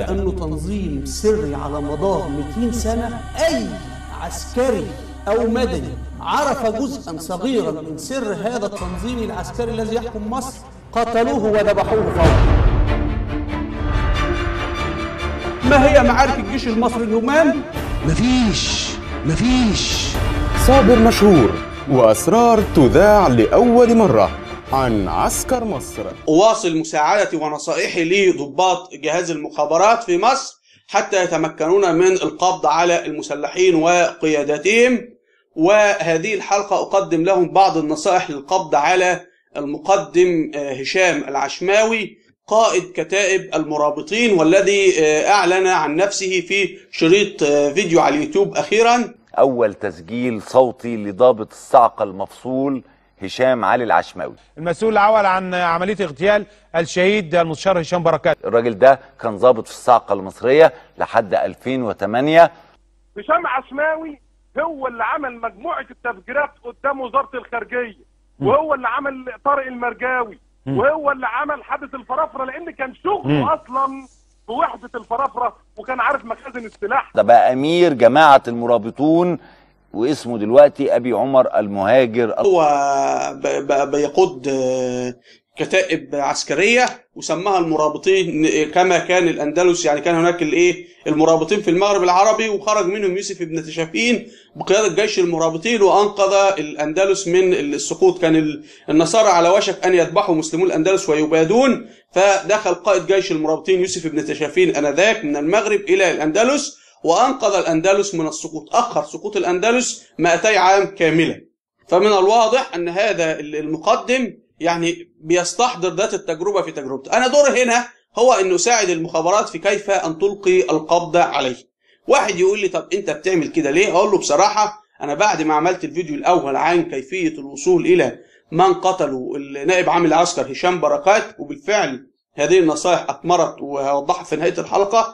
لأنه تنظيم سري على مدار 200 سنة أي عسكري أو مدني عرف جزءا صغيرا من سر هذا التنظيم العسكري الذي يحكم مصر قتلوه وذبحوه فورا ما هي معارك الجيش المصري اليومان؟ مفيش مفيش صابر مشهور وأسرار تذاع لأول مرة عن عسكر مصر أواصل مساعدتي ونصائحي لضباط جهاز المخابرات في مصر حتى يتمكنون من القبض على المسلحين وقياداتهم وهذه الحلقة أقدم لهم بعض النصائح للقبض على المقدم هشام العشماوي قائد كتائب المرابطين والذي أعلن عن نفسه في شريط فيديو على اليوتيوب أخيرا أول تسجيل صوتي لضابط الصعقة المفصول هشام علي العشماوي المسؤول الأول عن عملية اغتيال الشهيد المستشار هشام بركات الراجل ده كان ضابط في الصعقة المصرية لحد 2008 هشام عشماوي هو اللي عمل مجموعة التفجيرات قدام وزارة الخارجية وهو اللي عمل طارق المرجاوي وهو اللي عمل حادث الفرافرة لأن كان شغله أصلا في وحدة الفرافرة وكان عارف مخازن السلاح ده بقى أمير جماعة المرابطون واسمه دلوقتي أبي عمر المهاجر هو ب- ب- بيقود آه، كتائب عسكرية وسماها المرابطين كما كان الأندلس يعني كان هناك الإيه المرابطين في المغرب العربي وخرج منهم يوسف بن تشافين بقيادة جيش المرابطين وأنقذ الأندلس من السقوط كان ال- النصارى على وشك أن يذبحوا مسلمو الأندلس ويبادون فدخل قائد جيش المرابطين يوسف بن تشافين آنذاك من المغرب إلى الأندلس وأنقذ الأندلس من السقوط أخر سقوط الأندلس 200 عام كاملا فمن الواضح أن هذا المقدم يعني بيستحضر ذات التجربة في تجربته أنا دوري هنا هو أن أساعد المخابرات في كيف أن تلقي القبض عليه واحد يقول لي طب أنت بتعمل كده ليه أقول له بصراحة أنا بعد ما عملت الفيديو الأول عن كيفية الوصول إلى من قتلوا النائب عام العسكر هشام بركات وبالفعل هذه النصائح أثمرت وهوضحها في نهاية الحلقة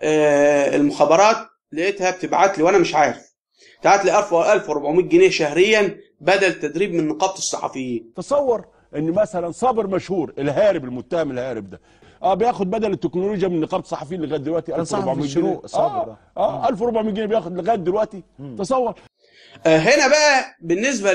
آه، المخابرات لقيتها بتبعت لي وأنا مش عارف تبعت لي 1400 جنيه شهريا بدل تدريب من نقابة الصحفيين تصور ان مثلا صابر مشهور الهارب المتهم الهارب ده اه بياخد بدل التكنولوجيا من نقابه الصحفيين لغايه دلوقتي كان صحفي 1400 في جنيه الشروق، صابر اه, آه 1400 جنيه بياخد لغايه دلوقتي تصور آه، هنا بقى بالنسبة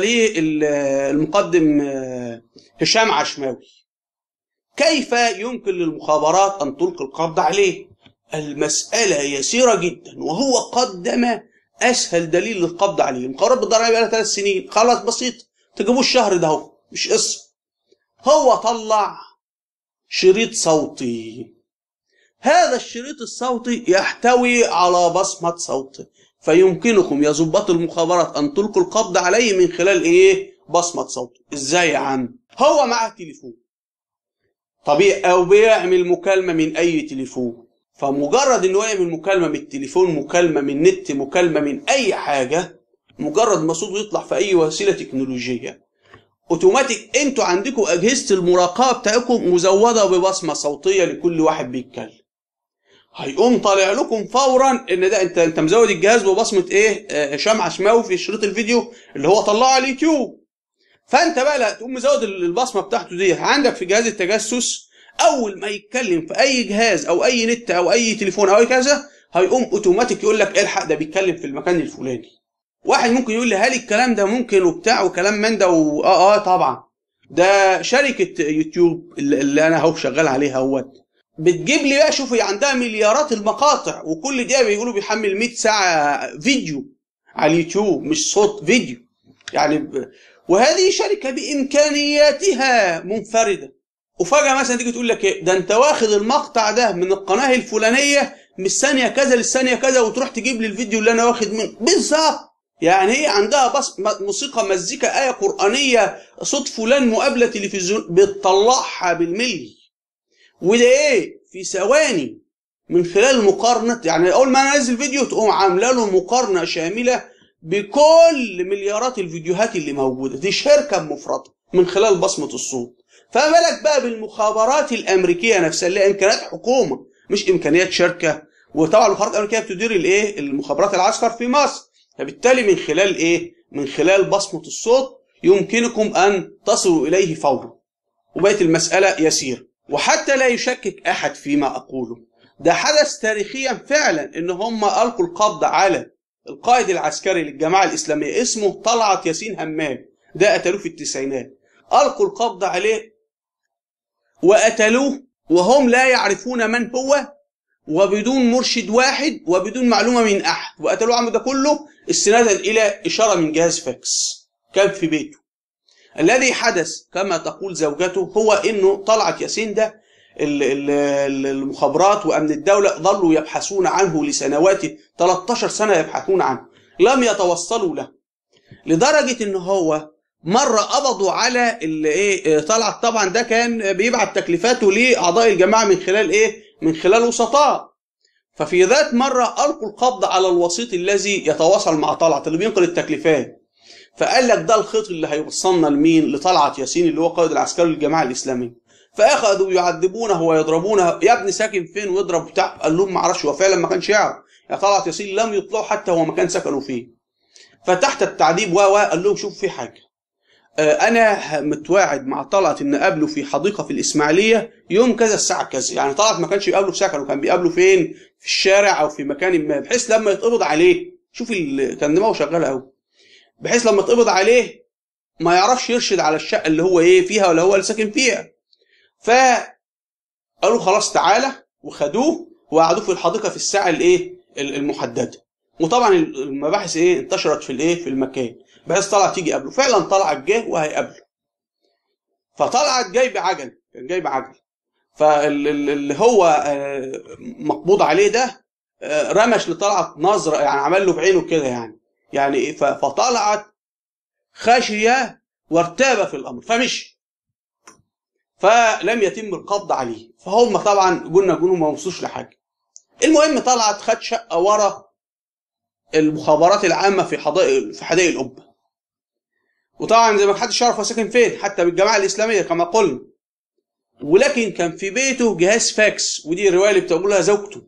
للمقدم آه، هشام عشماوي كيف يمكن للمخابرات أن تلقي القبض عليه المسألة يسيرة جدا وهو قدم أسهل دليل للقبض عليه المخابرات بتدور عليه بقالها ثلاث سنين خلاص بسيط تجيبوه الشهر ده اهو مش قصة هو طلع شريط صوتي هذا الشريط الصوتي يحتوي على بصمة صوت فيمكنكم يا ضباط المخابرات أن تلقوا القبض عليه من خلال إيه؟ بصمة صوت إزاي يا عم؟ هو معاه تليفون طبيعي أو بيعمل مكالمة من أي تليفون فمجرد إنه يعمل مكالمة من التليفون مكالمة من النت مكالمة من أي حاجة مجرد ما صوته يطلع في أي وسيلة تكنولوجية اوتوماتيك انتوا عندكم اجهزه المراقبه بتاعتكم مزوده ببصمه صوتيه لكل واحد بيتكلم هيقوم طالع لكم فورا ان ده انت انت مزود الجهاز ببصمه ايه آه، هشام عشماوي في شريط الفيديو اللي هو طلعه على اليوتيوب فانت بقى لا تقوم مزود البصمه بتاعته دي عندك في جهاز التجسس اول ما يتكلم في اي جهاز او اي نت او اي تليفون او اي كذا هيقوم اوتوماتيك يقول لك الحق ده بيتكلم في المكان الفلاني واحد ممكن يقول لي هل الكلام ده ممكن وبتاع وكلام من ده و... اه اه طبعا ده شركه يوتيوب اللي اللي انا اهو شغال عليها اهوت بتجيب لي بقى شوفي عندها مليارات المقاطع وكل دقيقه بيقولوا بيحمل 100 ساعه فيديو على اليوتيوب مش صوت فيديو يعني ب... وهذه شركه بامكانياتها منفرده وفجاه مثلا تيجي تقول لك ايه ده انت واخد المقطع ده من القناه الفلانيه من الثانيه كذا للثانيه كذا وتروح تجيب لي الفيديو اللي انا واخد منه بالظبط يعني هي عندها بس م- موسيقى مزيكا آية قرآنية صوت فلان مقابلة تلفزيون بتطلعها بالملي وده ايه في ثواني من خلال مقارنة يعني أول ما أنا أنزل فيديو تقوم عاملة له مقارنة شاملة بكل مليارات الفيديوهات اللي موجودة دي شركة مفرطة من خلال بصمة الصوت فما بالك بقى بالمخابرات الأمريكية نفسها اللي هي إمكانيات حكومة مش إمكانيات شركة وطبعا المخابرات الأمريكية بتدير الإيه المخابرات العسكر في مصر فبالتالي من خلال ايه من خلال بصمة الصوت يمكنكم ان تصلوا اليه فورا وبقت المسألة يسيرة وحتى لا يشكك احد فيما اقوله ده حدث تاريخيا فعلا ان هم القوا القبض على القائد العسكري للجماعه الاسلاميه اسمه طلعت ياسين همام ده قتلوه في التسعينات القوا القبض عليه وقتلوه وهم لا يعرفون من هو وبدون مرشد واحد وبدون معلومه من احد وقتلوه عم ده كله استنادا الى اشاره من جهاز فاكس كان في بيته الذي حدث كما تقول زوجته هو انه طلعت ياسين ده ال- ال- ال- المخابرات وامن الدوله ظلوا يبحثون عنه لسنوات 13 سنه يبحثون عنه لم يتوصلوا له لدرجه ان هو مره قبضوا على ال- ايه طلعت طبعا ده كان بيبعت تكليفاته لاعضاء الجماعه من خلال ايه من خلال وسطاء ففي ذات مره القوا القبض على الوسيط الذي يتواصل مع طلعت اللي بينقل التكليفات فقال لك ده الخيط اللي هيوصلنا لمين لطلعت ياسين اللي هو قائد العسكري للجماعه الاسلاميه فاخذوا يعذبونه ويضربونه يا ابني ساكن فين ويضرب بتاع قال لهم ما اعرفش هو فعلا ما كانش يعرف يا طلعت ياسين لم يطلعوا حتى هو مكان سكنوا فيه فتحت التعذيب و و قال لهم شوف في حاجه آه، انا متواعد مع طلعت ان اقابله في حديقه في الاسماعيليه يوم كذا الساعه كذا يعني طلعت ما كانش بيقابله في سكنه كان بيقابله فين في الشارع او في مكان ما بحيث لما يتقبض عليه شوف ال... كان دماغه شغاله قوي بحيث لما يتقبض عليه ما يعرفش يرشد على الشقه اللي هو ايه فيها ولا هو اللي ساكن فيها فقالوا خلاص تعالى وخدوه وقعدوه في الحديقه في الساعه الايه المحدده وطبعا المباحث ايه انتشرت في الايه في المكان بحيث طلعت تيجي قبله فعلا طلعت جه وهيقابله فطلعت جاي بعجل كان جاي بعجل فاللي هو آه، مقبوض عليه ده آه، رمش لطلعت نظره يعني عمل له بعينه كده يعني يعني إيه؟ ف- فطلعت خشيه وارتاب في الامر فمشي فلم يتم القبض عليه فهم طبعا قلنا قلنا ما وصلوش لحاجه المهم طلعت خد شقه ورا المخابرات العامه في حدائق في حدائق القبه وطبعا زي ما حدش يعرف هو ساكن فين حتى بالجماعه الاسلاميه كما قلنا ولكن كان في بيته جهاز فاكس ودي الروايه اللي بتقولها زوجته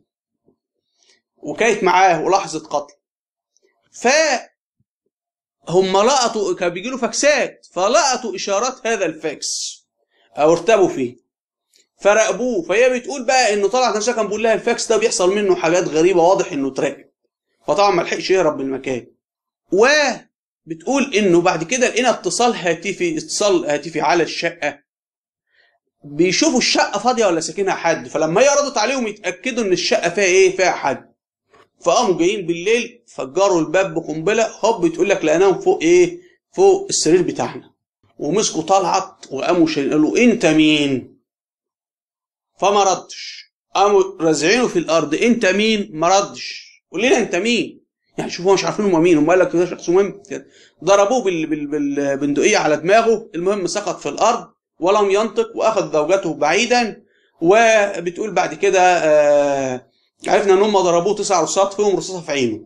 وكانت معاه ولحظه قتل ف هم لقطوا كان بيجي له فاكسات فلقطوا اشارات هذا الفاكس او ارتبوا فيه فراقبوه فهي بتقول بقى انه طلعت نفسها كان بيقول لها الفاكس ده بيحصل منه حاجات غريبه واضح انه اتراقب فطبعا ما لحقش يهرب من المكان وبتقول انه بعد كده لقينا اتصال هاتفي اتصال هاتفي على الشقه بيشوفوا الشقه فاضيه ولا ساكنها حد فلما هي ردت عليهم يتاكدوا ان الشقه فيها ايه فيها حد فقاموا جايين بالليل فجروا الباب بقنبله هوب بتقول لك لقيناهم فوق ايه فوق السرير بتاعنا ومسكوا طلعت وقاموا شايلين قالوا انت مين فما ردش قاموا رازعينه في الارض انت مين ما ردش قول لنا انت مين يعني شوفوا مش عارفين هم مين هم قال لك ده شخص مهم كده. ضربوه بال- بال- بالبندقيه على دماغه المهم سقط في الارض ولم ينطق واخذ زوجته بعيدا وبتقول بعد كده آه عرفنا ان هم ضربوه تسع رصاصات فيهم رصاصه في عينه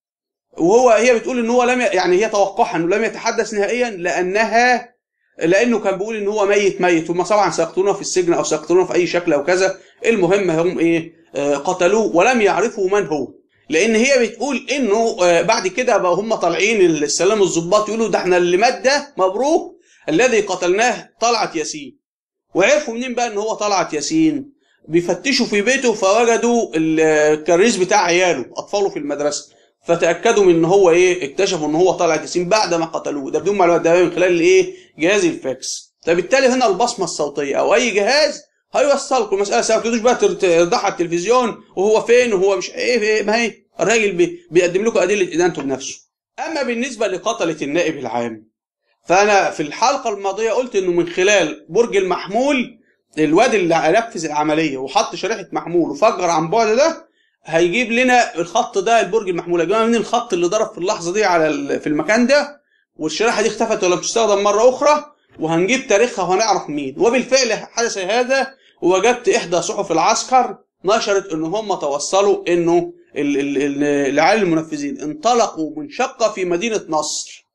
وهو هي بتقول ان هو لم ي- يعني هي توقعها انه لم يتحدث نهائيا لانها لانه كان بيقول ان هو ميت ميت هم طبعا سيقتلونه في السجن او سيقتلونه في اي شكل او كذا المهم هم ايه آه، قتلوه ولم يعرفوا من هو لان هي بتقول انه آه، بعد كده بقى هم طالعين السلام الضباط يقولوا ده احنا اللي مات ده مبروك الذي قتلناه طلعت ياسين وعرفوا منين بقى ان هو طلعت ياسين بيفتشوا في بيته فوجدوا الكريس بتاع عياله اطفاله في المدرسه فتاكدوا من ان هو ايه اكتشفوا ان هو طلعت ياسين بعد ما قتلوه ده بدون معلومات ده من خلال الايه جهاز الفاكس فبالتالي هنا البصمه الصوتيه او اي جهاز هيوصلكم المساله سهله ما تقعدوش بقى تر- ترضعوا على التلفزيون وهو فين وهو مش ايه, إيه ما هي الراجل بي بيقدم لكم ادله ادانته بنفسه اما بالنسبه لقتله النائب العام فانا في الحلقه الماضيه قلت انه من خلال برج المحمول الواد اللي نفذ العمليه وحط شريحه محمول وفجر عن بعد ده هيجيب لنا الخط ده البرج المحمول يا جماعه مين الخط اللي ضرب في اللحظه دي على ال- في المكان ده والشريحه دي اختفت ولم تستخدم مره اخرى وهنجيب تاريخها وهنعرف مين وبالفعل حدث هذا ووجدت احدى صحف العسكر نشرت ان هم توصلوا انه ال- ال- ال- العيال المنفذين انطلقوا من شقه في مدينه نصر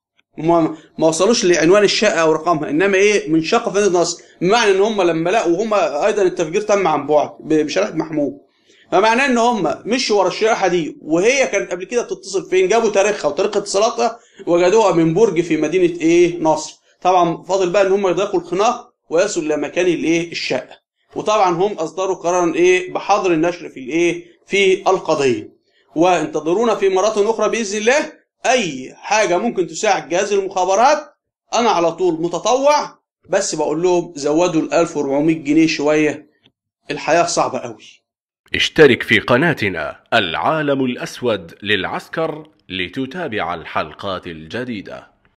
هم ما وصلوش لعنوان الشقه او رقمها انما ايه من شقه في مدينه نصر بمعنى ان هم لما لقوا هم ايضا التفجير تم عن بعد ب- بشريحه محمول فمعناه ان هم مشوا ورا الشريحه دي وهي كانت قبل كده بتتصل فين جابوا تاريخها وتاريخ اتصالاتها وجدوها من برج في مدينه ايه نصر طبعا فاضل بقى ان هم يضيقوا الخناق ويصلوا الى مكان الايه الشقه وطبعا هم اصدروا قرارا ايه بحظر النشر في الايه في القضيه وانتظرونا في مرات اخرى باذن الله اي حاجه ممكن تساعد جهاز المخابرات انا على طول متطوع بس بقول لهم زودوا ال 1400 جنيه شويه الحياه صعبه قوي اشترك في قناتنا العالم الأسود للعسكر لتتابع الحلقات الجديدة